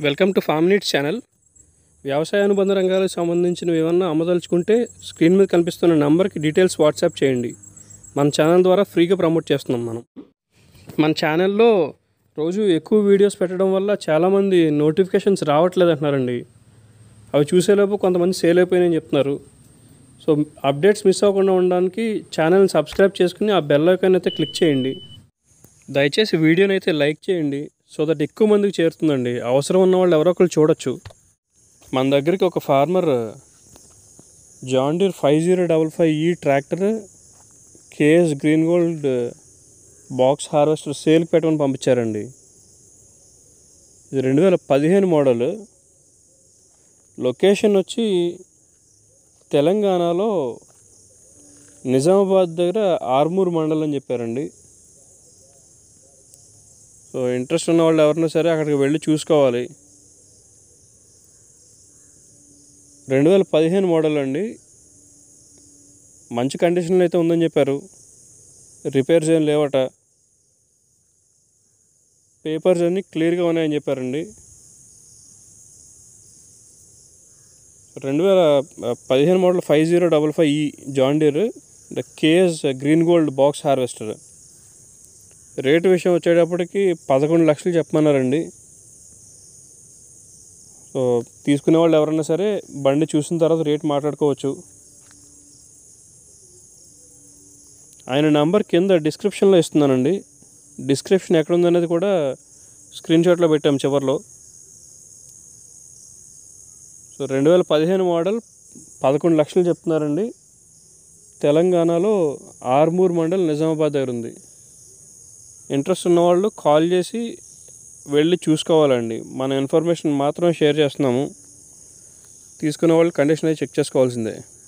welcome to farm needs channel వ్యవసాయ అనుబంధ రంగాలకు సంబంధించినవి ఏమన్నా అమ్మదలుచుకుంటే స్క్రీన్ మీద కనిపిస్తున్న నంబర్కి డీటెయిల్స్ వాట్సాప్ చేయండి మన ఛానల్ ద్వారా ఫ్రీగా ప్రమోట్ చేస్తున్నాం మనం మన ఛానల్లో రోజు ఎక్కువ వీడియోస్ పెట్టడం వల్ల చాలామంది నోటిఫికేషన్స్ రావట్లేదు అంటున్నారండి అవి చూసేలోపు కొంతమంది సేల్ అయిపోయినాయని చెప్తున్నారు సో అప్డేట్స్ మిస్ అవ్వకుండా ఉండడానికి ఛానల్ని సబ్స్క్రైబ్ చేసుకుని ఆ బెల్ ఐకాన్ అయితే క్లిక్ చేయండి దయచేసి వీడియోని అయితే లైక్ చేయండి సో దట్ ఎక్కువ మందికి చేరుతుందండి అవసరం ఉన్న వాళ్ళు ఎవరో ఒకరు చూడొచ్చు మన దగ్గరికి ఒక farmer John Deere five zero double five ఈ tractor KS green gold box harvester సేల్కి పెట్టమని పంపించారండి ఇది రెండు వేల పదిహేను మోడల్ లొకేషన్ వచ్చి తెలంగాణలో నిజామాబాద్ దగ్గర ఆర్మూర్ మండలం అని చెప్పారండి సో ఇంట్రెస్ట్ ఉన్న వాళ్ళు ఎవరైనా సరే అక్కడికి వెళ్ళి చూసుకోవాలి రెండు వేల పదిహేను మోడల్ అండి మంచి కండిషన్లో అయితే ఉందని చెప్పారు రిపేర్స్ ఏం లేవట పేపర్స్ అన్నీ క్లియర్గా ఉన్నాయని చెప్పారండి రెండు వేల పదిహేను model five zero double five ఈ John Deere the KS green gold box harvester rate విషయం వచ్చేటప్పటికి పదకొండు లక్షలు చెప్పమన్నారండి సో తీసుకునే వాళ్ళు ఎవరైనా సరే బండి చూసిన తర్వాత రేట్ మాట్లాడుకోవచ్చు ఆయన నంబర్ కింద డిస్క్రిప్షన్లో ఇస్తున్నానండి డిస్క్రిప్షన్ ఎక్కడ ఉందనేది కూడా స్క్రీన్ షాట్లో పెట్టాం చివరిలో సో రెండు వేల పదిహేను మోడల్ పదకొండు లక్షలు చెప్తున్నారండి తెలంగాణలో ఆర్మూర్ మండల్ నిజామాబాద్ దగ్గర ఉంది ఇంట్రెస్ట్ ఉన్నవాళ్ళు కాల్ చేసి వెళ్ళి చూసుకోవాలండి మన ఇన్ఫర్మేషన్ మాత్రం షేర్ చేస్తున్నాము తీసుకునే వాళ్ళు కండిషన్ అయితే చెక్ చేసుకోవాల్సిందే